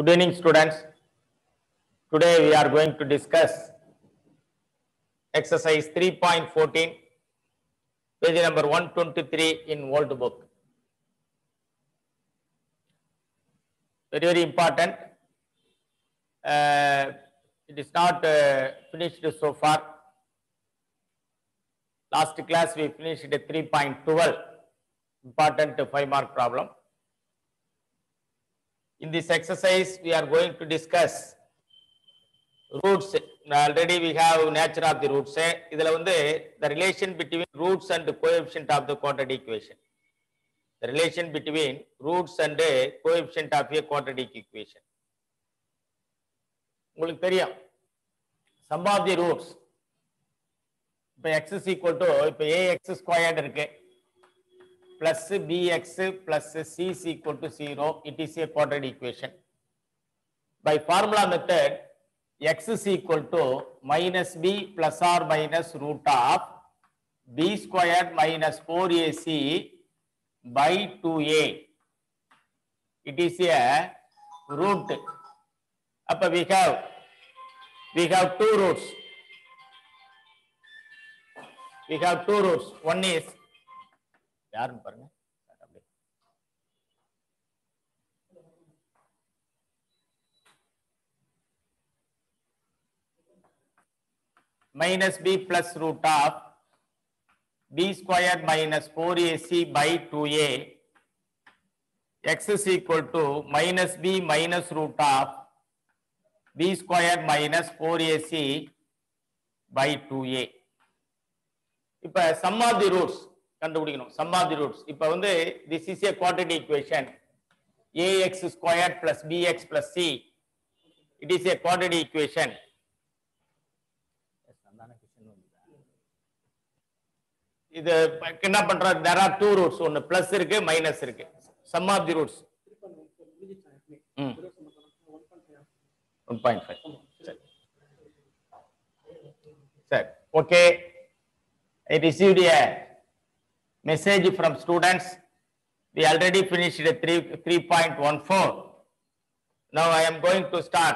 Good evening, students. Today we are going to discuss exercise 3.14, page number 123 in old book. Very, very important. Uh, it is not uh, finished so far. Last class we finished at 3.12, important five mark problem. In this exercise, we are going to discuss roots. Already we have nature of the roots. இதுல வந்து the relation between roots and coefficient of the quadratic equation. The relation between roots and coefficient of a quadratic equation. உங்களுக்கு தெரியும் sum of the roots இப்போ x is equal to இப்போ ax squared இருக்கு plus bx plus c is equal to 0 it is a quadratic equation by formula method x is equal to minus b plus or minus root of b squared minus 4ac by 2a it is a root அப்ப we have we have two roots we have two roots one is யாருன்னு பாருங்க அப்படியே. minus b plus root of b squared minus 4ac by 2a x is equal to minus b minus root of b squared minus 4ac by 2a இப்ப sum of the roots கண்டுபிடிக்கணும் sum of the roots இப்ப வந்து this is a quadratic equation ax squared plus bx plus c it is a quadratic equation இது என்ன பண்றோம் there are two roots ஒன்னு plus இருக்கு minus இருக்கு sum of the roots ம் 1.5 சரி சரி okay I received a message from students. We already finished at 3, 3.14. Now I am going to start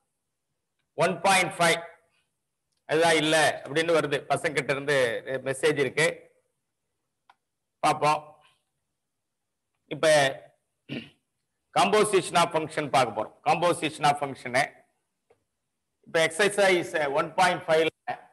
1.5. அதுதான் இல்ல அப்படின்னு வருது பசங்க கிட்ட இருந்து மெசேஜ் இருக்கு பார்ப்போம் இப்ப காம்போசிஷன் ஆஃப் ஃபங்க்ஷன் பார்க்க போறோம் காம்போசிஷன் ஆஃப் ஃபங்க்ஷனு இப்ப எக்ஸசைஸ் ஒன் பாயிண்ட் ஃபைவ்ல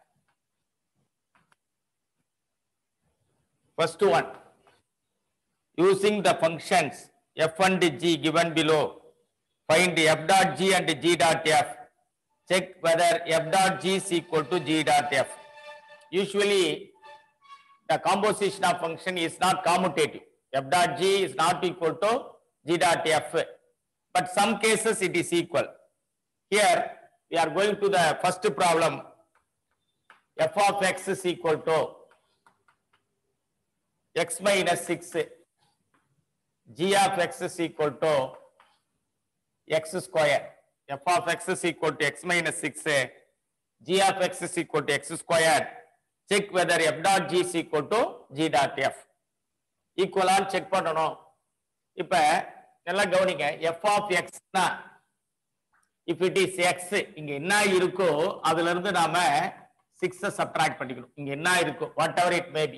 First one, using the functions f and g given below, find f dot g and g dot f. Check whether f dot g is equal to g dot f. Usually, the composition of function is not commutative. f dot g is not equal to g dot f. But some cases it is equal. Here, we are going to the first problem. f of x is equal to x minus 6 g of x is equal to x square f of x is equal to x minus 6 g of x is equal to x square check whether f dot g is equal to g dot f ஈக்குவலான்னு check பண்ணணும் இப்ப நல்லா கவனிங்க f of x னா if it is x இங்க என்ன இருக்கோ அதுல இருந்து நாம சிக்ஸ சப்ட்ராக்ட் பண்ணிக்கணும் இங்க என்ன இருக்கோ வாட் எவர் இட் மேபி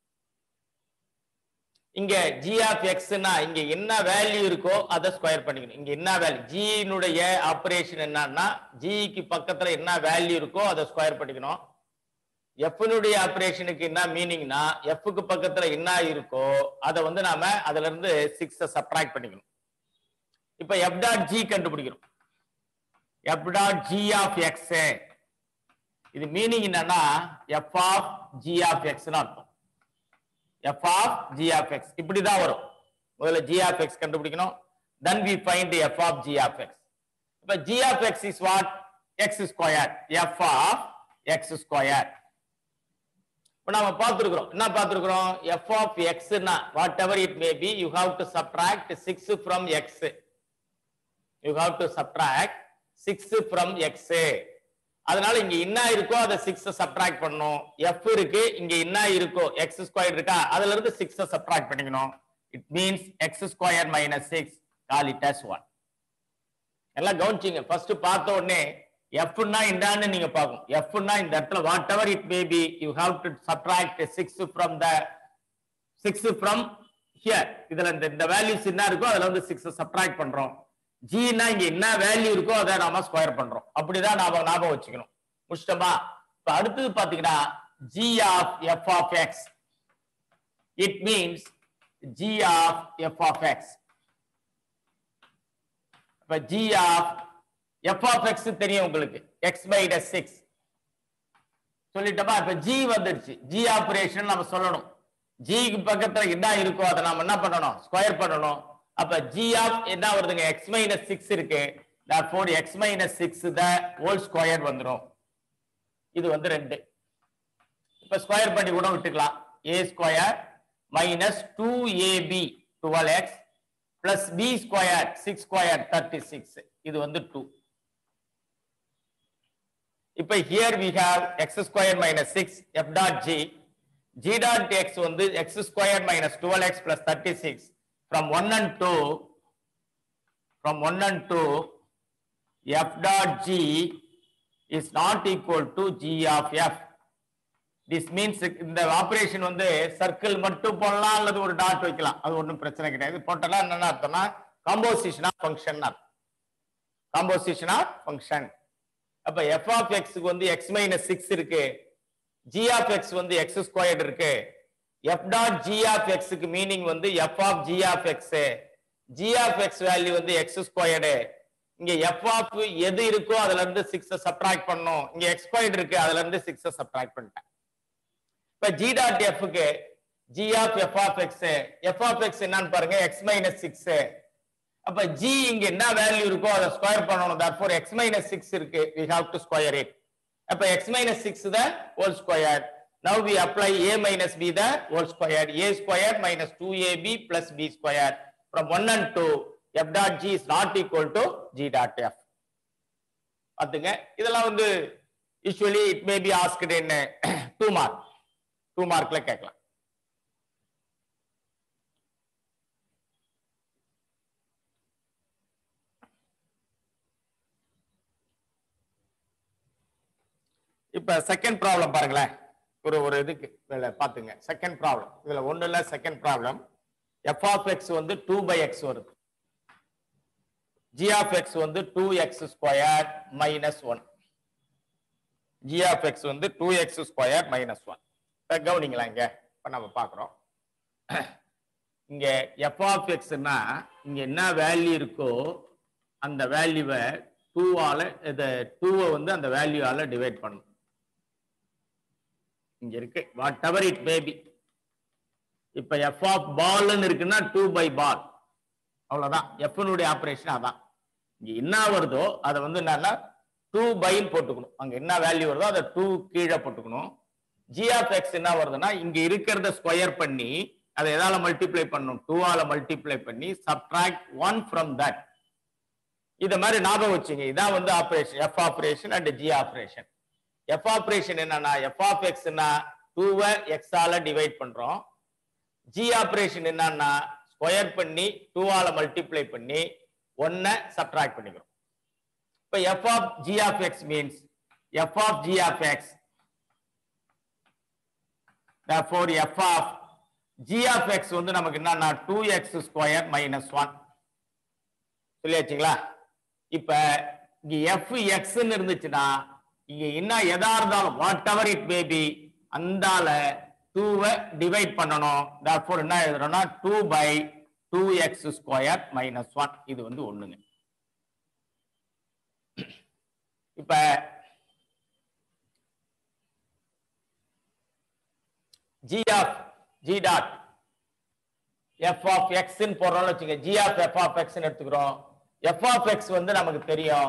இங்க g ஆஃப் எக்ஸ்னா இங்க என்ன வேல்யூ இருக்கோ அதை ஸ்கொயர் பண்ணிக்கணும் இங்க என்ன வேல்யூ ஜியினுடைய ஆபரேஷன் என்னன்னா ஜிக்கு பக்கத்துல என்ன வேல்யூ இருக்கோ அதை ஸ்கொயர் பண்ணிக்கணும் எஃப்னுடைய ஆபரேஷனுக்கு என்ன மீனிங்னா எஃப்க்கு பக்கத்துல என்ன இருக்கோ அதை வந்து நாம அதுல இருந்து சிக்ஸ் சப்ட்ராக்ட் பண்ணிக்கணும் இப்ப எஃப் டாட் ஜி கண்டுபிடிக்கிறோம் f dot g of x இது மீனிங் என்னன்னா எஃப் ஆஃப் ஜி ஆஃப் எக்ஸ்னு அர்த்தம் f of g of x இப்படிதான் வரும் முதல்ல g of x கண்டுபிடிக்கணும் then we find the f of g of x இப்ப g of x is what x squared f of x squared இப்ப நாம பார்த்திருக்கிறோம் என்ன பார்த்திருக்கிறோம் f of x னா whatever it may be you have to subtract 6 from x you have to subtract 6 from x அதனால இங்க என்ன இருக்கோ அதை சிக்ஸ் சப்ட்ராக்ட் பண்ணணும் எஃப் இருக்கு இங்க என்ன இருக்கோ எக்ஸ் ஸ்கொயர் இருக்கா அதுல இருந்து சிக்ஸ் சப்ட்ராக்ட் பண்ணிக்கணும் it means x square minus six call it as one எல்லாம் கவனிச்சிங்க ஃபர்ஸ்ட் பார்த்த உடனே எஃப்னா என்னன்னு நீங்க பார்க்கணும் எஃப்னா இந்த இடத்துல whatever it may be you have to subtract six from the six from here இதுல இந்த இந்த வேல்யூஸ் என்ன இருக்கோ அதுல வந்து சிக்ஸ் சப்ட்ராக்ட் பண்றோம் ஜினா இங்க என்ன வேல்யூ இருக்கோ அதை நாம ஸ்கொயர் பண்றோம் அப்படிதான் நாம ஞாபகம் வச்சுக்கணும் முடிச்சிட்டோமா இப்ப அடுத்தது பாத்தீங்கன்னா g of f of x it means g of f of x இப்ப g of f of x தெரியும் உங்களுக்கு எக்ஸ் மைனஸ் சிக்ஸ் சொல்லிட்டோமா இப்ப ஜி வந்துடுச்சு ஜி ஆபரேஷன் நம்ம சொல்லணும் ஜிக்கு பக்கத்துல என்ன இருக்கோ அதை நாம என்ன பண்ணணும் ஸ்கொயர் பண்ணணும் அப்ப ஜி ஆஃப் என்ன வருதுங்க எக்ஸ் மைனஸ் சிக்ஸ் இருக்கு four x minus six the whole square வந்துடும் இது வந்து ரெண்டு இப்ப ஸ்கொயர் பண்ணி கூட விட்டுக்கலாம் a square minus two a b twelve x plus b square six square thirty six இது வந்து டூ இப்ப here we have x square minus six f dot g g dot x வந்து x square minus twelve x plus thirty six from one and two from one and two f dot g is not equal to g of f this means இந்த operation வந்து circle மட்டும் போடலாம் அல்லது ஒரு dot வைக்கலாம் அது ஒன்றும் பிரச்சனை கிடையாது போட்டோம்னா என்னென்ன அர்த்தம்னா composition of function composition of function அப்ப எஃப் ஆஃப் எக்ஸுக்கு வந்து எக்ஸ் மைனஸ் சிக்ஸ் இருக்கு ஜி ஆஃப் எக்ஸ் வந்து எக்ஸ் ஸ்கொயர்டு இருக்கு எஃப் டாட் ஜி ஆஃப் எக்ஸுக்கு மீனிங் வந்து f of g of x g of x value வந்து எக்ஸ் ஸ்கொயர்டு இங்க எஃப் ஆஃப் எது இருக்கோ அதுல இருந்து சிக்ஸ் சப்ட்ராக்ட் பண்ணும் இங்க எக்ஸ் ஸ்கொயர்டு இருக்கு அதுல இருந்து சிக்ஸ் சப்ட்ராக்ட் பண்ணிட்டேன் இப்ப ஜி டாட் எஃப்க்கு g of f of x f of x என்னன்னு பாருங்க எக்ஸ் மைனஸ் சிக்ஸ் அப்ப ஜி இங்க என்ன வேல்யூ இருக்கோ அதை ஸ்கொயர் பண்ணணும் therefore x மைனஸ் சிக்ஸ் இருக்கு we have to square it அப்ப x minus six the whole square now we apply a minus b the whole square a square minus 2ab plus b square from 1 and 2 f dot g is not equal to g dot f பாத்துங்க இதெல்லாம் வந்து usually it may be asked in two mark two மார்க்ல கேட்கலாம் இப்ப second problem பாருங்களேன் ஒரு ஒரு இதுக்கு இதுல பாத்துங்க செகண்ட் ப்ராப்ளம் இதுல ஒண்ணு இல்ல second problem f of x வந்து டூ பை எக்ஸ் வருது ஜி ஆஃப் எக்ஸ் வந்து two x square minus one g of x வந்து two x square minus one இப்ப கவனிங்களா இங்க இப்ப நம்ம பாக்குறோம் இங்க எஃப் ஆஃப் எக்ஸ்னா இங்க என்ன வேல்யூ இருக்கோ அந்த வேல்யூவை டூவால இதை டூவை வந்து அந்த வேல்யூவால டிவைட் பண்ணணும் இங்க இருக்கு வாட் எவர் இட் மேபி இப்ப எஃப் ஆஃப் பால்னு இருக்குன்னா டூ பை பால் அவ்வளவுதான் எஃப்னுடைய ஆபரேஷன் அதான் இங்க என்ன வருதோ அதை வந்து என்னன்னா டூ பைன்னு போட்டுக்கணும் அங்க என்ன வேல்யூ வருதோ அதை டூ கீழே போட்டுக்கணும் ஜி ஆஃப் எக்ஸ் என்ன வருதுன்னா இங்க இருக்கிறத ஸ்கொயர் பண்ணி அதை எதால மல்டிப்ளை பண்ணணும் டூவால மல்டிப்ளை பண்ணி சப்ட்ராக்ட் ஒன் ஃப்ரம் தட் இத மாதிரி ஞாபகம் வச்சுங்க இதான் வந்து operation f operation and g operation f operation என்னன்னா எஃப் ஆஃப் எக்ஸ்னா டூவை எக்ஸால டிவைட் பண்றோம் ஜி ஆபரேஷன் என்னன்னா ஸ்கொயர் பண்ணி டூவால மல்டிப்ளை பண்ணி ஒன்ன சப்ட்ராக்ட் பண்ணிக்கிறோம் இப்ப f of g of x means f of g of x therefore f of g of x வந்து நமக்கு என்னன்னா two x square minus one சொல்லியாச்சுங்களா இப்ப இங்க எஃப் எக்ஸ்ன்னு இருந்துச்சுன்னா இங்க என்ன எதா இருந்தாலும் வாட் எவர் இட் மேபி அந்தால டூவை டிவைட் பண்ணணும் therefore என்ன எழுதுறோம்னா two by two x square minus one இது வந்து ஒண்ணுங்க இப்ப g of g dot f of x ன்னு போடுறோம்னு வச்சுங்க g of f of x ன்னு எடுத்துக்கிறோம் f of x வந்து நமக்கு தெரியும்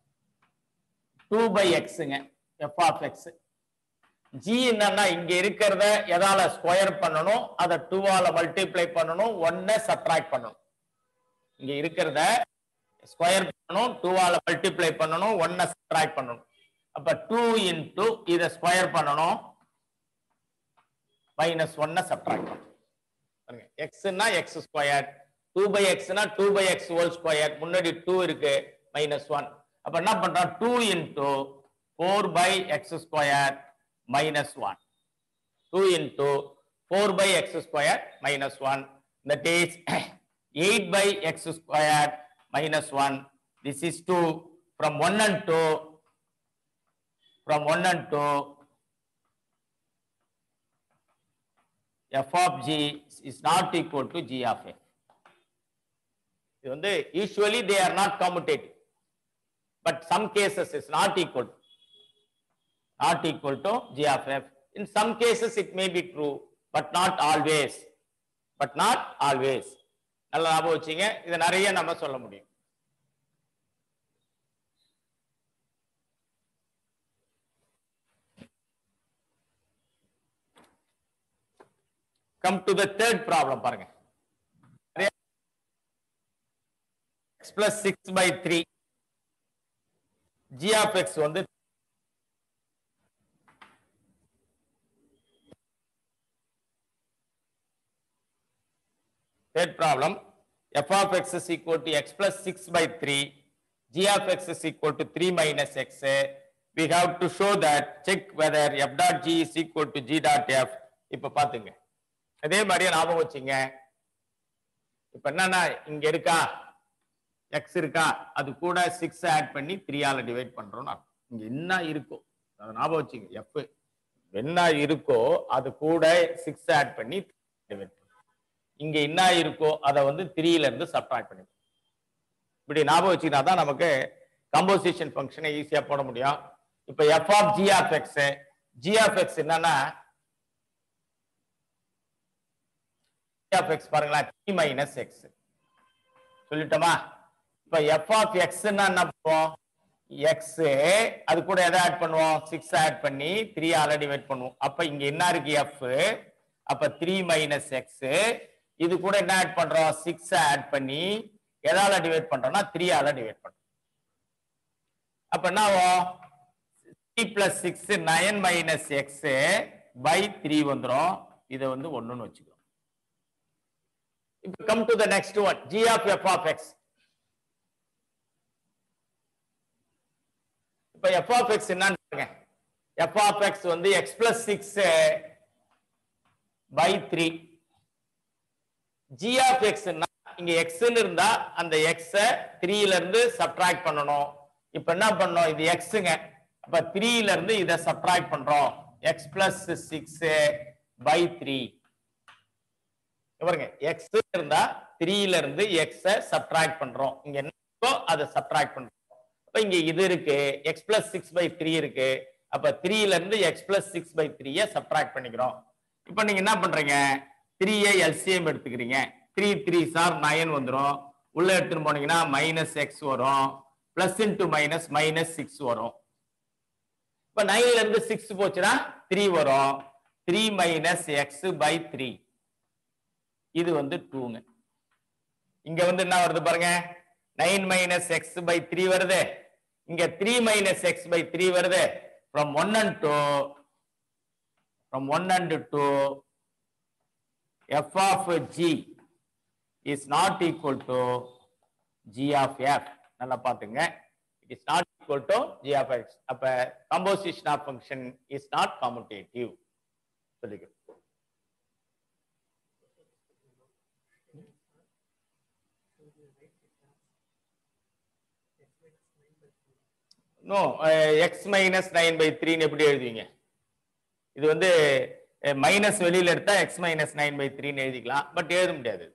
2 by xங்க f of x g என்னன்னா இங்க இருக்கிறத எதால ஸ்கொயர் பண்ணணும் அதை 2 ஆல மல்டிப்ளை பண்ணணும் 1 சப்ட்ராக்ட் பண்ணணும் இங்க இருக்கிறத ஸ்கொயர் பண்ணணும் 2 ஆல மல்டிப்ளை பண்ணணும் 1 சப்ட்ராக்ட் பண்ணணும் அப்ப 2 இன்டு இதை ஸ்கொயர் பண்ணணும் மைனஸ் ஒன்ன சப்ட்ராக்ட் பண்ணுங்க எக்ஸ்னா எக்ஸ் ஸ்கொயர் டூ பை எக்ஸ்னா two by x whole square முன்னாடி டூ இருக்கு மைனஸ் ஒன் அப்ப என்ன பண்றோம் two into four by x square minus one two into four by x square minus one that is eight by x square minus 1. This is 2 from 1 and 2. From 1 and 2. f of g is not equal to g of f. இது வந்து usually they are not commutative. But some cases is not equal to. Not equal to g of f. In some cases it may be true, but not always. But not always. நல்லா ஞாபகம் வச்சுங்க இதை நிறைய நம்ம சொல்ல முடியும் come to the third problem பாருங்க x plus six by three g of x வந்து Third problem, f of x is equal to x plus 6 by 3, g of x is equal to 3 minus x. We have to show that, check whether f dot g is equal to g dot f. இப்ப பாத்துங்க அதே மாதிரியே ஞாபகம் வச்சுங்க இப்ப என்னன்னா இங்க இருக்கா எக்ஸ் இருக்கா அது கூட சிக்ஸ் ஆட் பண்ணி த்ரீயால டிவைட் பண்றோம் இங்க என்ன இருக்கோ அதை ஞாபகம் வச்சுங்க எஃப் என்ன இருக்கோ அது கூட சிக்ஸ் ஆட் பண்ணி டிவைட் பண்ணுறோம் இங்க என்ன இருக்கோ அதை வந்து த்ரீல இருந்து சப்ட்ராக்ட் பண்ணி இப்படி ஞாபகம் வச்சுக்கினா தான் நமக்கு கம்போசிஷன் ஃபங்க்ஷனை ஈஸியா போட முடியும் இப்ப f of g of x g of x என்னன்னா ஆஃப் எக்ஸ் பாருங்களேன் த்ரீ மைனஸ் எக்ஸ் சொல்லிட்டோமா இப்ப எஃப் ஆஃப் எக்ஸ் என்ன பண்ணுவோம் எக்ஸ் அது கூட எதை ஆட் பண்ணுவோம் சிக்ஸ் ஆட் பண்ணி த்ரீ ஆல டிவைட் பண்ணுவோம் அப்ப இங்க என்ன இருக்கு எஃப் அப்ப த்ரீ மைனஸ் எக்ஸ் இது கூட என்ன ஆட் பண்றோம் சிக்ஸ் ஆட் பண்ணி எதால டிவைட் பண்றோம்னா த்ரீ ஆல டிவைட் பண்றோம் அப்ப என்ன ஆகும் three plus six nine minus x by three வந்துடும் இதை வந்து ஒண்ணுன்னு வச்சுக்கோ இப்ப come to the next one g of f of x இப்ப எஃப் ஆஃப் எக்ஸ் என்னன்னு பாருங்க எஃப் ஆஃப் எக்ஸ் வந்து x plus six by three g of x இங்க எக்ஸ்ன்னு இருந்தா அந்த எக்ஸ த்ரீல இருந்து சப்ட்ராக்ட் பண்ணணும் இப்ப என்ன பண்ணோம் இது எக்ஸுங்க அப்ப த்ரீல இருந்து இதை சப்ட்ராக்ட் பண்றோம் x plus six by three பாருங்க எக்ஸ் இருந்தா த்ரீல இருந்து எக்ஸ சப்ட்ராக்ட் பண்றோம் இங்க என்ன இருக்கோ அதை சப்ட்ராக்ட் பண்றோம் அப்ப இங்க இது இருக்கு x plus six by three இருக்கு அப்ப த்ரீல இருந்து எக்ஸ் பிளஸ் சிக்ஸ் பை த்ரீய சப்ட்ராக்ட் பண்ணிக்கிறோம் இப்ப நீங்க என்ன பண்றீங்க த்ரீய எல்சிஎம் எடுத்துக்கிறீங்க த்ரீ த்ரீ சார் நயன் வந்துடும் உள்ள எடுத்துன்னு போனீங்கன்னா மைனஸ் எக்ஸ் வரும் plus into minus minus six வரும் இப்ப நைன்ல இருந்து சிக்ஸ் போச்சுன்னா த்ரீ வரும் three minus x by three இது வந்து டூங்க இங்க வந்து என்ன வருது பாருங்க nine minus x by three வருது இங்க three minus x by three வருது from one and two from one and two f of g is not equal to g of f நல்லா பாத்துங்க it is not equal to g of x அப்ப composition of function is not commutative சொல்லிக்கிறோம் no x minus nine by த்ரீன்னு எப்படி எழுதுவீங்க இது வந்து minus வெளியில எடுத்தா எக்ஸ் மைனஸ் நைன் பை த்ரீன்னு எழுதிக்கலாம் பட் எழுத முடியாது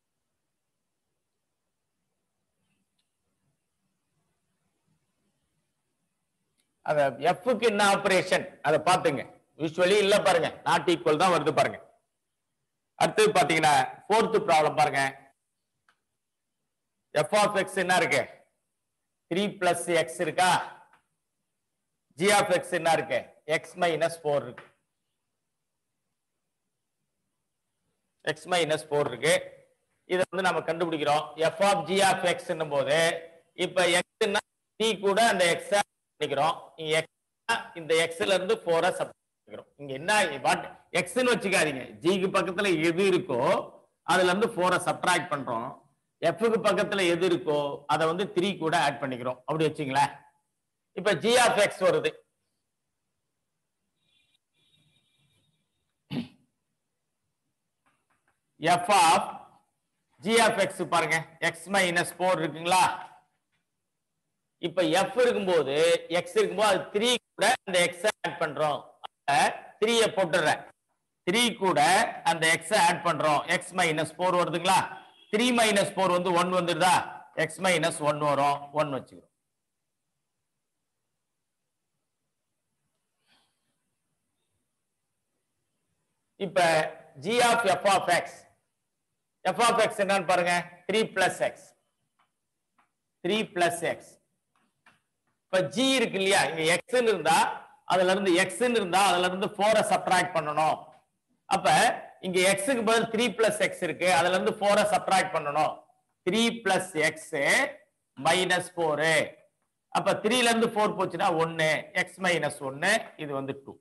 அத எஃப்க்கு என்ன ஆபரேஷன் அதை பாத்துங்க யூஸ்வலி இல்ல பாருங்க நாட் ஈக்குவல் தான் வருது பாருங்க அடுத்தது பாத்தீங்கன்னா ஃபோர்த் ப்ராப்ளம் பாருங்க எஃப் ஆஃப் எக்ஸ் என்ன இருக்கு த்ரீ பிளஸ் எக்ஸ் இருக்கா ஜி ஆஃப் எக்ஸ் என்ன இருக்கு எக்ஸ் மைனஸ் ஃபோர் இருக்கு எக்ஸ் மைனஸ் ஃபோர் இருக்கு இதை வந்து நம்ம கண்டுபிடிக்கிறோம் f of g of x போது இப்ப எக்ஸ் டி கூட அந்த எக்ஸ் பண்ணிக்கிறோம் இங்க x இந்த எக்ஸ்ல இருந்து ஃபோரை சப் பண்ணிக்கிறோம் இங்க என்ன வாட் எக்ஸ்னு வச்சுக்காதீங்க ஜிக்கு பக்கத்துல எது இருக்கோ அதுல இருந்து ஃபோரை சப்ட்ராக்ட் பண்றோம் எஃப்க்கு பக்கத்துல எது இருக்கோ அதை வந்து த்ரீ கூட ஆட் பண்ணிக்கிறோம் அப்படி வச்சுங்களேன் இப்ப ஜி ஆஃப் எக்ஸ் வருது f of g of x பாருங்க எக்ஸ் மைனஸ் ஃபோர் இருக்குங்களா இப்ப எஃப் இருக்கும்போது எக்ஸ் இருக்கும்போது அது த்ரீ கூட அந்த எக்ஸ் ஆட் பண்றோம் த்ரீய போட்டுறேன் த்ரீ கூட அந்த எக்ஸ் ஆட் பண்றோம் எக்ஸ் மைனஸ் ஃபோர் வருதுங்களா த்ரீ மைனஸ் ஃபோர் வந்து ஒன் வந்துருதா எக்ஸ் மைனஸ் ஒன் வரும் ஒன் வச்சுக்கிறோம் இப்ப g of f of x f of x என்னன்னு பாருங்க three plus x three plus x இப்ப ஜி இருக்கு இல்லையா இங்க எக்ஸ்ன்னு இருந்தா அதுல இருந்து எக்ஸ்ன்னு இருந்தா அதுல இருந்து போரை சப்ட்ராக்ட் பண்ணணும் அப்ப இங்க எக்ஸுக்கு பதில் த்ரீ பிளஸ் எக்ஸ் இருக்கு அதுல இருந்து போரை சப்ட்ராக்ட் பண்ணணும் three plus x minus four அப்ப த்ரீல இருந்து ஃபோர் போச்சுன்னா ஒன்னு எக்ஸ் மைனஸ் ஒன்னு இது வந்து டூ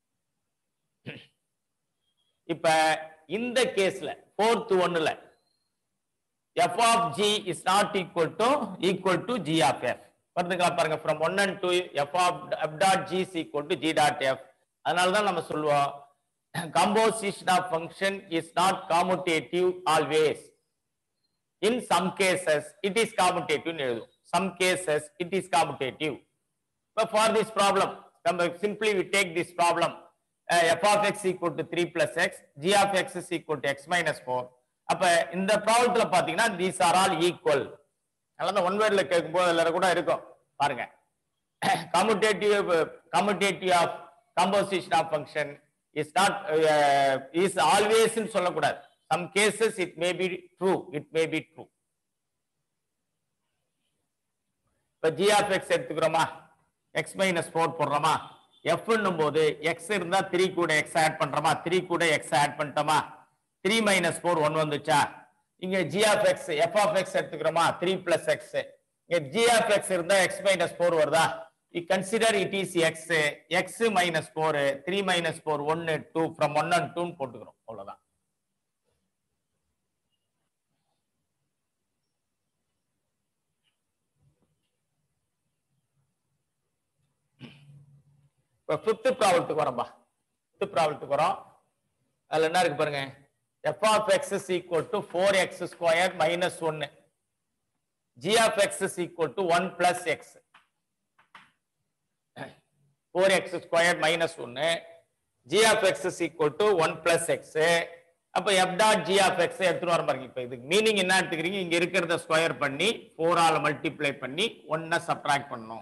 இப்ப இந்த கேஸ்ல ஃபோர்த் ஒன்னுல f of g is not equal to equal to g of f வருதுங்களா பாருங்க from one and two f of f dot g is equal to g dot f அதனால தான் நம்ம சொல்லுவோம் composition of function is not commutative always in some cases it is commutative னு எழுதும் some cases it is commutative but for this problem நம்ம simply we take this problem uh, f of x equal to 3 plus x g of x is equal to x minus 4 அப்ப இந்த ப்ராப்ளத்துல பாத்தீங்கன்னா these are all equal அதனால one வேர்ட்ல கேட்கும்போது அதுல கூட இருக்கும் பாருங்க commutative commutative of composition of function is not uh, is always ன்னு சொல்லக்கூடாது some cases it may be true it may be true இப்ப g of x எடுத்துக்கிறோமா x மைனஸ் ஃபோர் போடுறோமா f போது x இருந்தா த்ரீ கூட x ஆட் பண்றோமா three கூட x ஆட் பண்ணிட்டோமா த்ரீ மைனஸ் ஃபோர் ஒன் வந்துச்சா இங்க g of x f of x எடுத்துக்கிறோமா த்ரீ பிளஸ் எக்ஸ் இங்க g of x இருந்தா x மைனஸ் ஃபோர் வருதா we consider it is x x minus 4 3 minus 4 1 2 from 1 and 2 ன்னு போட்டுக்கிறோம் அவ்வளவுதான் இப்ப ஃபிஃப்த் ப்ராப்ளத்துக்கு வரோம்பா ஃபிஃப்த் ப்ராப்ளத்துக்கு வரோம் அதுல என்ன இருக்கு பாருங்க f of x is equal to 4x square minus 1 g of x is equal to 1 plus x 4x squared minus 1 g of x is equal to 1 plus x அப்ப f dot g of x எடுத்துட்டு வர பாருங்க இப்ப இதுக்கு meaning என்ன எடுத்துக்கிறீங்க இங்க இருக்கிறத ஸ்கொயர் பண்ணி 4 ஆல மல்டிப்ளை பண்ணி 1 சப்ட்ராக்ட் பண்ணணும்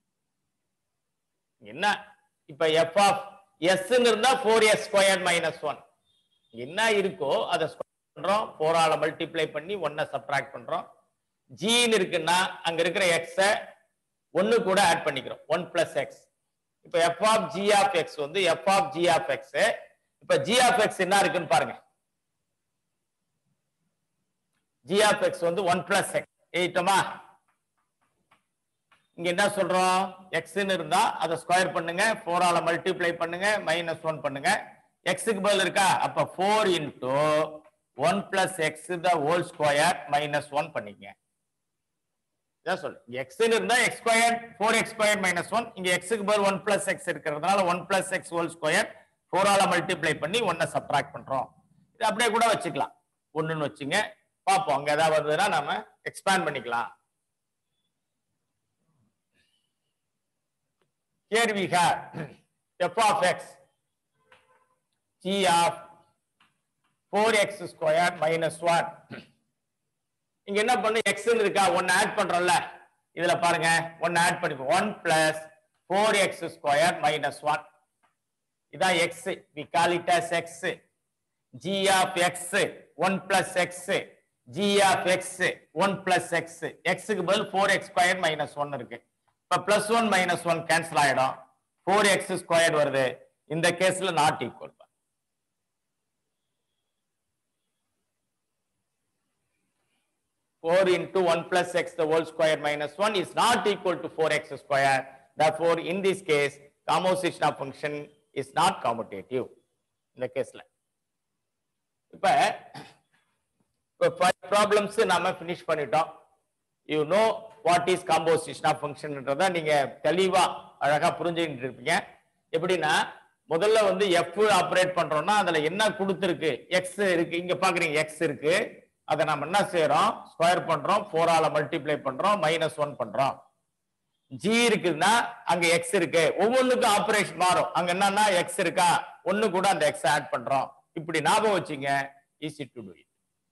என்ன இப்ப f of s ன்னு இருந்தா 4s ஸ்கொயர் மைனஸ் 1 என்ன இருக்கோ அதை ஸ்கொயர் பண்றோம் 4 ஆல மல்டிப்ளை பண்ணி 1 சப்ட்ராக்ட் பண்றோம் g ன்னு இருக்குன்னா அங்க இருக்கிற x ஒன்னு கூட ஆட் பண்ணிக்கிறோம் 1 பிளஸ் எக்ஸ் இப்ப f of g of x வந்து f of g of x இப்ப ஜி ஆஃப் எக்ஸ் என்ன இருக்குன்னு பாருங்க ஜி ஆஃப் எக்ஸ் வந்து ஒன் பிளஸ் எக்ஸ் எழுதிட்டோமா இங்க என்ன சொல்றோம் எக்ஸ்ன்னு இருந்தா அதை ஸ்கொயர் பண்ணுங்க ஃபோரால மல்டிப்ளை பண்ணுங்க மைனஸ் ஒன் பண்ணுங்க எக்ஸுக்கு பதில் இருக்கா அப்ப four into one plus x the whole square minus one பண்ணிக்கங்க இதான் சொல்லு எக்ஸ் இருந்தா x square four x square minus one இங்க எக்ஸுக்கு பதில் ஒன் பிளஸ் எக்ஸ் இருக்கிறதுனால one plus x whole square ஃபோரால மல்டிப்ளை பண்ணி ஒன்னை சப்ட்ராக்ட் பண்றோம் இது அப்படியே கூட வச்சுக்கலாம் ஒண்ணுன்னு வச்சுங்க பார்ப்போம் அங்க ஏதாவது வந்ததுன்னா நாம எக்ஸ்பேண்ட் பண்ணிக்கலாம் Here we have f of x g of 4x square minus 1 இங்க என்ன பண்ணு x இருக்கா ஒன்னு ஆட் பண்றோம்ல இதுல பாருங்க ஒன்னு ஆட் பண்ணிப்போம் one plus four x square minus one இதான் x we call it as x g of x one plus x g of x one plus x எக்ஸுக்கு பதில் four x square minus one இருக்கு இப்ப plus one minus one cancel ஆயிடும் four x square வருது இந்த கேஸ்ல not equal four into one plus x the whole square minus one is not equal to four x square. Therefore, in this case, composition of function is not commutative. இந்த கேஸ்ல இப்ப இப்போ five problems நாம finish பண்ணிட்டோம் you know what is composition of ஃபங்க்ஷன்ன்றத நீங்க தெளிவா அழகா புரிஞ்சுக்கிட்டு இருப்பீங்க எப்படின்னா முதல்ல வந்து எஃப் ஆப்ரேட் பண்றோம்னா அதுல என்ன கொடுத்துருக்கு எக்ஸ் இருக்கு இங்க பாக்குறீங்க எக்ஸ் இருக்கு அதை நம்ம என்ன செய்யறோம் ஸ்கொயர் பண்றோம் ஃபோரால மல்டிப்ளை பண்றோம் மைனஸ் ஒன் பண்றோம் ஜி இருக்குதுன்னா அங்க எக்ஸ் இருக்கு ஒவ்வொன்றுக்கும் ஆபரேஷன் மாறும் அங்க என்னன்னா எக்ஸ் இருக்கா ஒண்ணு கூட அந்த எக்ஸ் ஆட் பண்றோம் இப்படி ஞாபகம் வச்சுங்க ஈஸி டு டூ இட்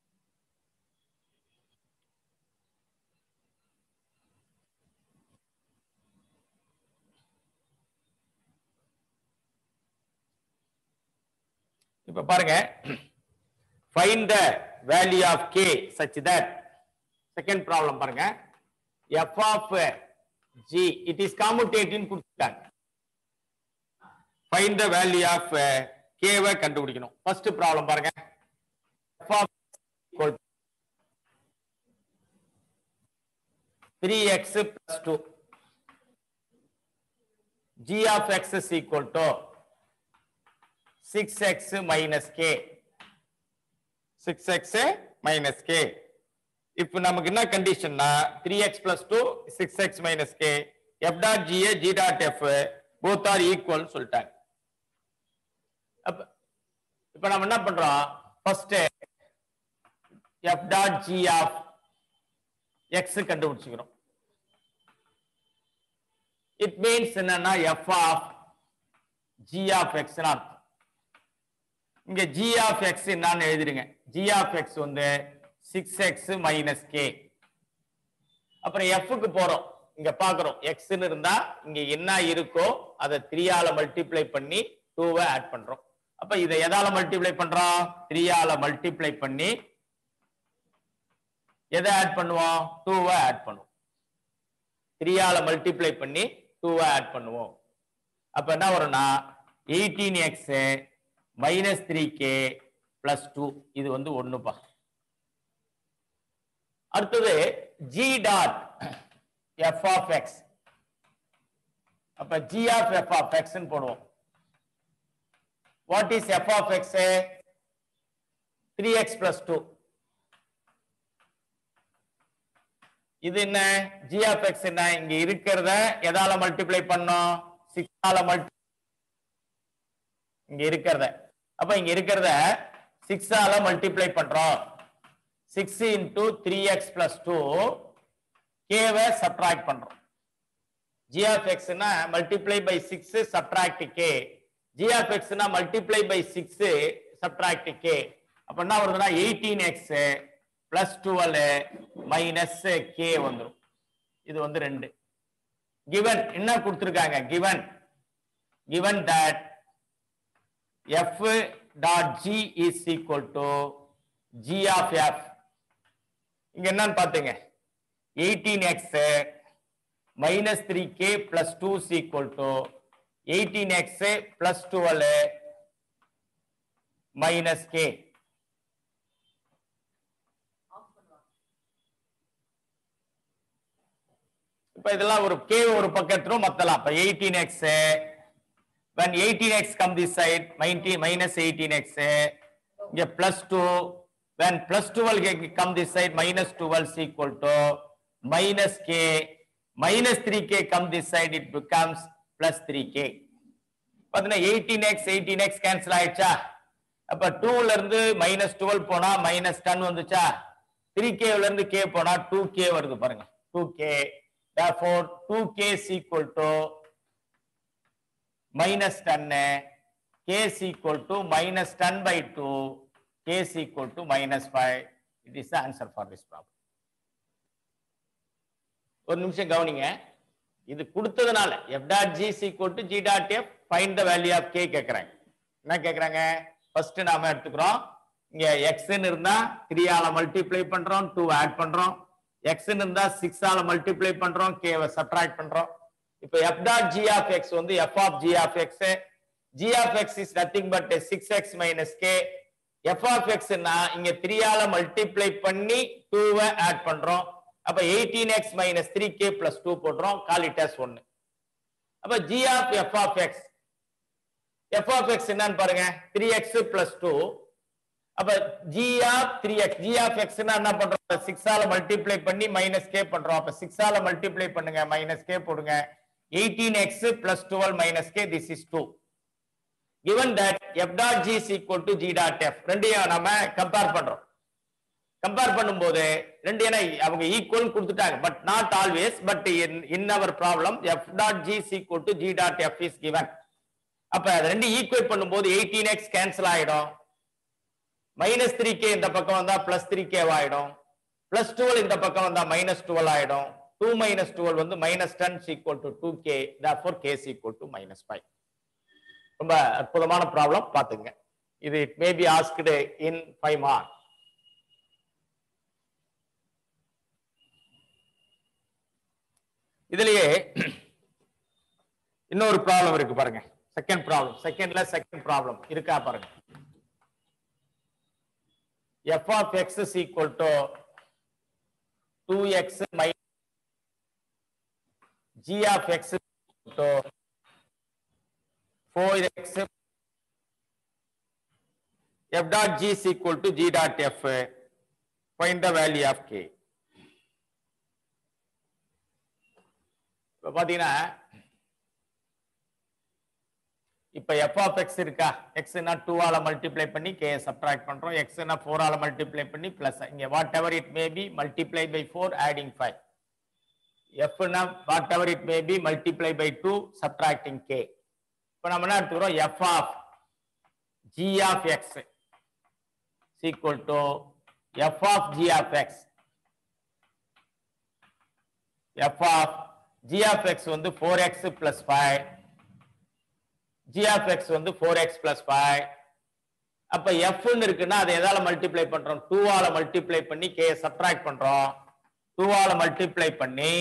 இப்ப பாருங்க find the value of k such that second problem பாருங்க f of g it is commutative கொடுத்துட்டாங்க find the value of k வை கண்டுபிடிக்கணும் first problem பாருங்க f of equal to 3x plus 2 g of x is equal to 6x minus k 6x minus k இப்போ நமக்கு என்ன கண்டிஷன்னா 3x plus 2 6x minus k f dot g a g dot f both are equal சொல்லிட்டாங்க அப்ப இப்போ நம்ம என்ன பண்றோம் first f dot g of x கண்டுபிடிச்சுக்கிறோம் இட் மீன்ஸ் என்னன்னா f of g of x ன்னு அர்த்தம் இங்க g of x என்னன்னு எழுதிருங்க g of x வந்து 6x மைனஸ் கே அப்புறம் f க்கு போறோம் இங்க பாக்குறோம் x ன்னு இருந்தா இங்க என்ன இருக்கோ அதை 3 ஆல மல்டிப்ளை பண்ணி 2 வை ஆட் பண்றோம் அப்ப இதை எதால மல்டிப்ளை பண்றோம் 3 ஆல மல்டிப்ளை பண்ணி எதை ஆட் பண்ணுவோம் 2 வை ஆட் பண்ணுவோம் 3 ஆல மல்டிப்ளை பண்ணி 2 வை ஆட் பண்ணுவோம் அப்ப என்ன வரும்னா 18x minus three k plus two இது வந்து ஒண்ணுப்பா அடுத்தது g dot f of x அப்ப g of f of x போடுவோம் what is f of x three x plus two இது என்ன ஜி ஆஃப் எக்ஸ் என்ன இங்க இருக்கிறத எதால மல்டிப்ளை பண்ணோம் சிக்ஸால மல்டி இங்க இருக்கிறத அப்ப இங்க இருக்கிறத சிக்ஸால மல்டிப்ளை பண்றோம் six into three x plus two கேவை சப்ட்ராக்ட் பண்றோம் ஜி ஆஃப் எக்ஸ்னா multiply by six subtract k g of எக்ஸ்னா multiply by six subtract k அப்ப என்ன வருதுன்னா eighteen x plus twelve minus k வந்துடும் இது வந்து ரெண்டு கிவன் என்ன கொடுத்துருக்காங்க given given that f dot g is equal to g of f இங்க என்னன்னு பாத்தீங்க 18x minus 3k plus 2 is equal to 18x plus 12 minus k இப்ப இதெல்லாம் ஒரு k ஒரு பக்கத்திலும் மத்தலாம் இப்ப 18x when 18x come this side 19 minus 18x இங்க plus 2 when plus 12 ge- come this side minus 12 is equal to minus k minus 3k come this side it becomes plus 3k பாத்தீங்கன்னா 18x 18x cancel ஆயிடுச்சா அப்ப 2 ல இருந்து minus twelve போனா minus ten வந்துச்சா three கேல இருந்து கே போனா டூ கே வருது பாருங்க two k therefore two k is equal to minus 10 k is equal to minus 10 by 2 k is equal to minus 5 it is the answer for this problem ஒரு நிமிஷம் கவனிங்க இது கொடுத்ததுனால f dot g is equal to g dot f find the value of k கேக்குறாங்க என்ன கேக்குறாங்க first நாம எடுத்துக்கிறோம் இங்க x ன்னு இருந்தா 3 ஆல மல்டிப்ளை பண்றோம் 2 ஆட் பண்றோம் x ன்னு இருந்தா 6 ஆல மல்டிப்ளை பண்றோம் k வை சப்ட்ராக்ட் பண்றோம் இப்போ f dot g of x வந்து f of g of x g of x is nothing but 6x minus k f of x னா இங்க 3 ஆல மல்டிப்ளை பண்ணி 2 வை ஆட் பண்றோம் அப்ப 18x minus 3k plus 2 போடுறோம் call it as 1 அப்ப g of f of x f of x என்னன்னு பாருங்க 3x plus 2 அப்ப g of three x g of எக்ஸ்னா என்ன பண்றோம் சிக்ஸ் ஆல மல்டிப்ளை பண்ணி மைனஸ் கே பண்றோம் அப்ப சிக்ஸ் ஆல மல்டிப்ளை பண்ணுங்க மைனஸ் கே போடுங்க eighteen x plus twelve minus k this is two given that f dot g is equal to g dot f ரெண்டையும் நம்ம கம்பேர் பண்றோம் கம்பேர் பண்ணும்போது ரெண்டு ஏன்னா அவங்க ஈக்குவல் கொடுத்துட்டாங்க but not always but in in our problem f dot g equal to g dot f is given அப்ப அது ரெண்டு ஈக்குவேட் பண்ணும்போது எயிட்டீன் எக்ஸ் கேன்சல் ஆயிடும் மைனஸ் த்ரீ கே இந்த பக்கம் வந்தா பிளஸ் த்ரீ கே ஆயிடும் பிளஸ் டுவெல் இந்த பக்கம் வந்தா மைனஸ் டுவெல் ஆயிடும் டூ மைனஸ் டுவெல் வந்து minus ten equal to two k four k equal to minus five ரொம்ப அற்புதமான ப்ராப்ளம் பாத்துங்க இது it may be asked in five mark இதுலயே இன்னொரு ப்ராப்ளம் இருக்கு பாருங்க செகண்ட் ப்ராப்ளம் செகண்ட்ல செகண்ட் ப்ராப்ளம் இருக்கா பாருங்க f of x is equal to two x my g of x to four x f dot g is equal to g dot f find the value of k இப்ப பாத்தீங்கன்னா இப்ப f of x இருக்கா x னா 2 ஆல multiply பண்ணி k subtract பண்றோம் x னா 4 ஆல மல்டிப்ளை பண்ணி பிளஸ் இங்க whatever it may be multiply by 4 adding 5 f னா whatever it may be multiply by 2 subtracting k இப்ப நம்ம என்ன எடுத்துக்கிறோம் f of g of x is equal to f of g of x f of g of x வந்து 4x plus 5 g of x வந்து 4x plus 5 அப்ப f ன்னு இருக்குன்னா அதை எதால மல்டிப்ளை பண்றோம் 2 ஆல மல்டிப்ளை பண்ணி k சப்ட்ராக்ட் பண்றோம் 2 ஆல மல்டிப்ளை பண்ணி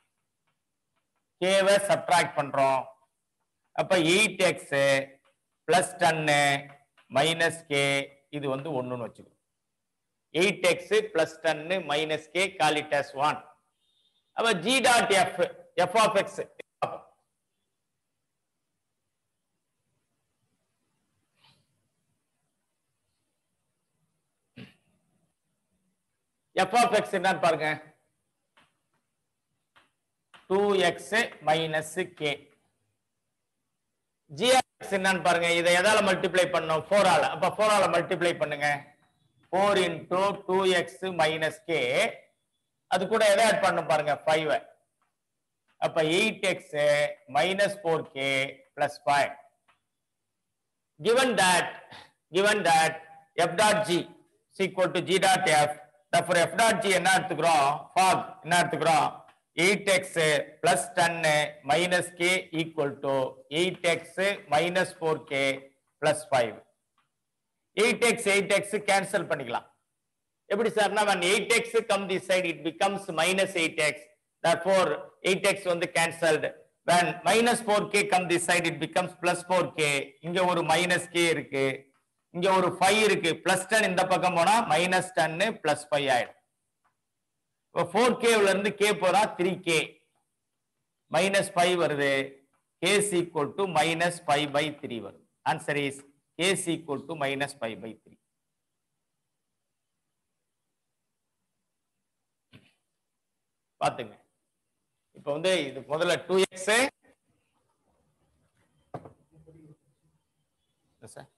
k வை சப்ட்ராக்ட் பண்றோம் அப்ப 8x பிளஸ் டன்னு மைனஸ் கே இது வந்து ஒண்ணுன்னு வச்சுக்கணும் எயிட் எக்ஸ் பிளஸ் டன்னு மைனஸ் கே காலிட்டஸ் ஒன் அப்ப g dot f f of x f of x என்னன்னு பாருங்க two x minus k g of x என்னன்னு பாருங்க இதை எதால மல்டிப்ளை பண்ணோம் ஃபோர் ஆல அப்ப ஃபோர் ஆல மல்டிப்ளை பண்ணுங்க four into two x minus k அது கூட எதை ஆட் பண்ணும் பாருங்க ஃபைவ் அப்ப eight x minus four k plus five given that given that f dot g is equal to g dot f therefore f dot g என்ன எடுத்துக்கிறோம் fog என்ன எடுத்துக்கிறோம் 8x plus 10 minus k equal to 8x minus 4k plus 5. 8x 8x cancel பண்ணிக்கலாம் எப்படி சார்னா when 8x come this side it becomes minus 8x therefore 8x வந்து cancelled when minus 4k come this side it becomes plus 4k இங்க ஒரு minus k இருக்கு இங்க ஒரு 5 இருக்கு plus 10 இந்த பக்கம் போனா minus 10 plus 5 ஆயிடும் இப்போ ஃபோர் கேவ்ல இருந்து கே போறா த்ரீ கே மைனஸ் ஃபைவ் வருது k equal to minus five by three வருது answer is k equal to minus five by three பாத்துங்க இப்போ வந்து இது முதல்ல two x sir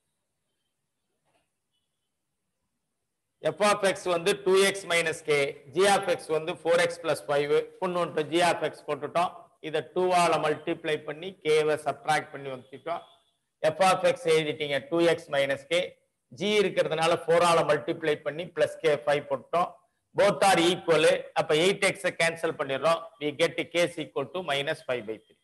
f of x வந்து two x minus k g of x வந்து four x plus five பொண்ணு g of x போட்டுட்டோம் இதை டூவால மல்டிப்ளை பண்ணி கேவை சப்ட்ராக்ட் பண்ணி வச்சுட்டோம் எஃப் ஆஃப் எக்ஸ் எழுதிட்டீங்க two x minus k g இருக்கிறதுனால ஃபோரால மல்டிப்ளை பண்ணி பிளஸ் கே ஃபைவ் போட்டோம் போத் ஆர் ஈக்குவல் அப்ப எயிட் எக்ஸ் கேன்சல் பண்ணிடுறோம் we get k's equal to minus five by three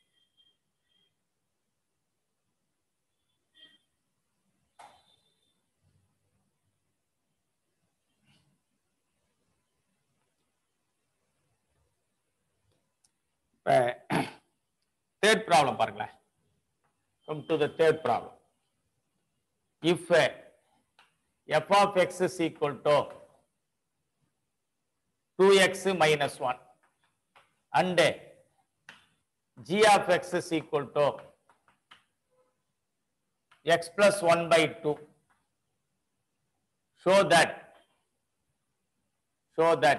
third problem பாருங்களேன் come to the third problem if f of x is equal to two x minus one and g of x is equal to x plus one by two show that show that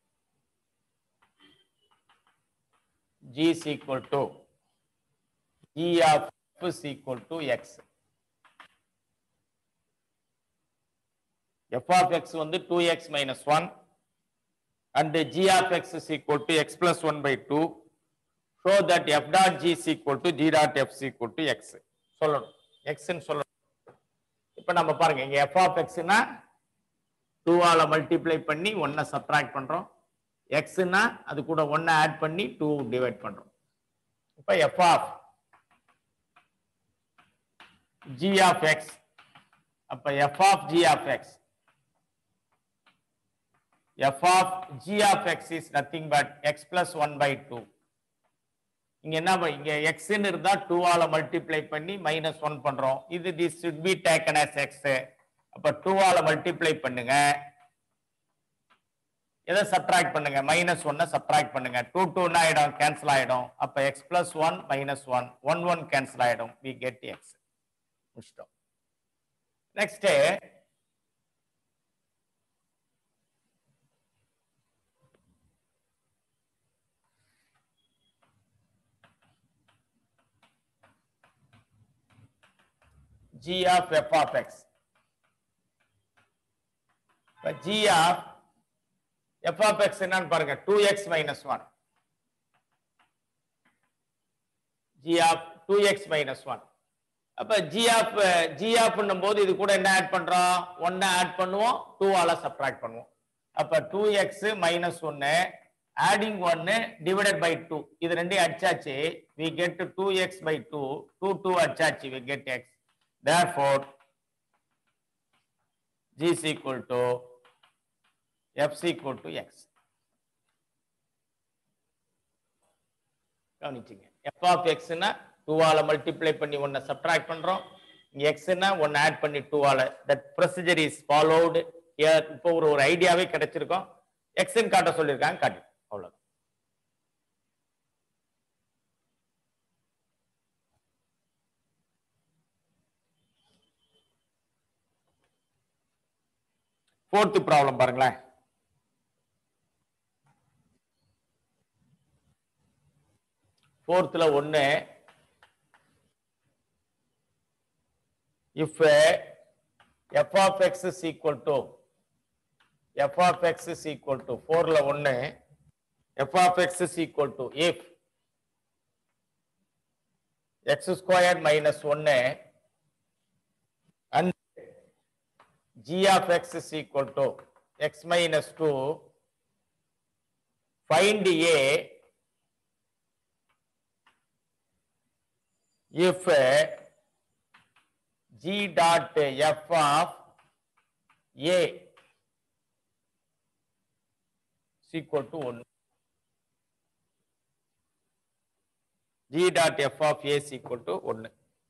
g is equal to g of f is equal to x f of x வந்து 2x minus 1 and g of x is equal to x plus 1 by 2 show that f dot g is equal to g dot f is equal to x சொல்லணும் x ன்னு சொல்லணும் இப்ப நம்ம பாருங்க இங்க f of x னா 2 ஆல multiply பண்ணி 1 சப்ட்ராக்ட் பண்றோம் x னா அது கூட 1 ஆட் பண்ணி 2 டிவைட் பண்றோம் இப்ப f of g of x அப்ப f of g of x f of g of x is nothing but x plus 1 by 2 இங்க என்ன பண்- இங்க x ன்னு இருந்தா 2 ஆல மல்டிப்ளை பண்ணி மைனஸ் ஒன் பண்றோம் இது this should be taken as x அப்ப 2 ஆல மல்டிப்ளை பண்ணுங்க எதை சப்ட்ராக்ட் பண்ணுங்க மைனஸ் ஒன்ன சப்ட்ராக்ட் பண்ணுங்க டூ டூ ஆயிடும் கேன்சல் ஆயிடும் அப்ப x plus one minus one one one cancel ஆயிடும் வி கெட் எக்ஸ் முடிச்சிட்டோம் next g of f of x இப்ப g of f of x என்னன்னு பாருங்க 2x minus 1 g of 2x minus 1 அப்ப g of g of போது இது கூட என்ன ஆட் பண்றோம் 1 ஆட் பண்ணுவோம் 2 ஆல சப்ட்ராக்ட் பண்ணுவோம் அப்ப 2x minus 1 adding 1 divided by 2 இது ரெண்டையும் அடிச்சாச்சு we get 2x by 2 2 2 அடிச்சாச்சு we get x therefore g is equal to f is equal to x கவனிச்சிங்க f of x னா 2 ஆல மல்டிப்ளை பண்ணி ஒன்ன சப்ட்ராக்ட் பண்றோம் இங்க x னா ஒன்னு ஆட் பண்ணி 2 ஆல தட் ப்ரொசீஜர் இஸ் ஃபாலோடு இப்போ ஒரு ஒரு ஐடியாவே கிடைச்சிருக்கும் x ன்னு காட்ட சொல்லியிருக்காங்க காட்டி அவ்வளவு ஃபோர்த் ப்ராப்ளம் பாருங்களேன் ஃபோர்த்தில் ஒன்று if f of x is equal to f of x is equal to 4ல ஒன்று f of x is equal to if x squared minus 1 and g of x is equal to x minus 2 find a if g dot f of a is equal to 1 g dot f of a is equal to 1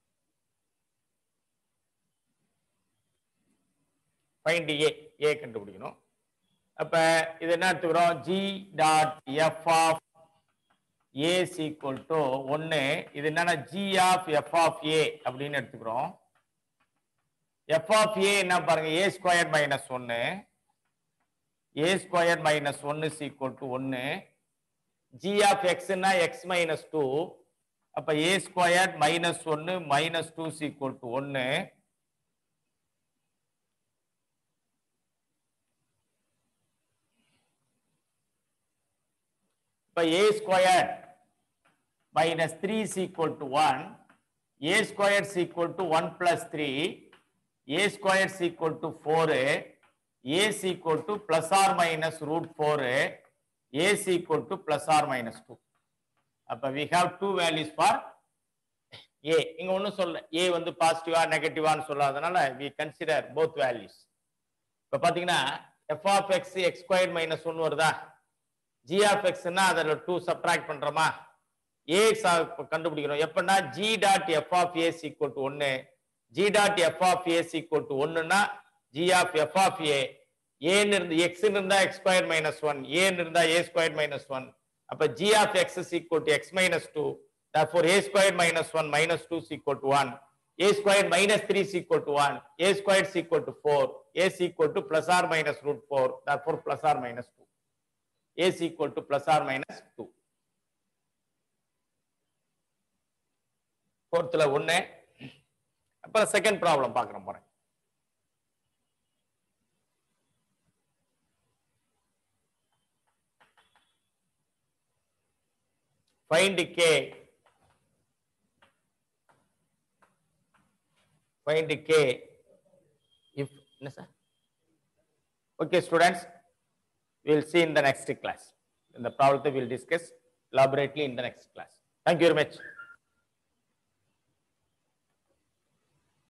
find a a கண்டுபிடிக்கணும் அப்ப இது என்ன எடுத்துக்கிறோம் g dot f of a equal to ஒன்னு இது என்னன்னா g of f of a அப்படின்னு எடுத்துக்கிறோம் எஃப் ஆஃப் ஏ என்ன பாருங்க ஏ ஸ்கொயர் மைனஸ் ஒன்னு ஏ ஸ்கொயர் மைனஸ் ஒன்னு ஈக்குவல் டு ஒன்னு ஜி ஆஃப் எக்ஸ்னா எக்ஸ் மைனஸ் டூ அப்ப ஏ ஸ்கொயர் மைனஸ் ஒன்னு மைனஸ் டூ ஈக்குவல் டு ஒன்னு இப்ப a squared minus 3 is equal to 1 a squared is equal to 1 plus 3 a squared is equal to 4 a is equal to plus or minus root 4 a is equal to plus or minus 2 அப்ப we have two values for a இங்க ஒண்ணும் சொல்ல a வந்து பாசிட்டிவா நெகட்டிவான்னு சொல்லாதனால we consider both values இப்ப பாத்தீங்கன்னா f of x x squared minus 1 வருதா g of x னா அதுல 2 சப்ட்ராக்ட் பண்றோமா ax கண்டுபிடிக்கிறோம் எப்பன்னா g dot f of a equal to 1 g dot f of a equal to 1 னா g of f of a a ன்னு இருந்து x ன்னு இருந்தா x squared minus 1 a ன்னு இருந்தா a squared minus 1 அப்ப g of x is equal to x minus 2 therefore a squared minus 1 minus 2 is equal to 1 a squared minus 3 is equal to 1 a squared is equal to 4 is equal to plus or minus root 4 therefore plus or minus 2 is equal to plus or minus 2 ஃபோர்த்தில் ஒன்று அப்புறம் second problem பார்க்குறோம் போகிறேன் find k find k if என்ன sir okay students we will see in the next class in the problem we will discuss elaborately in the next class thank you very much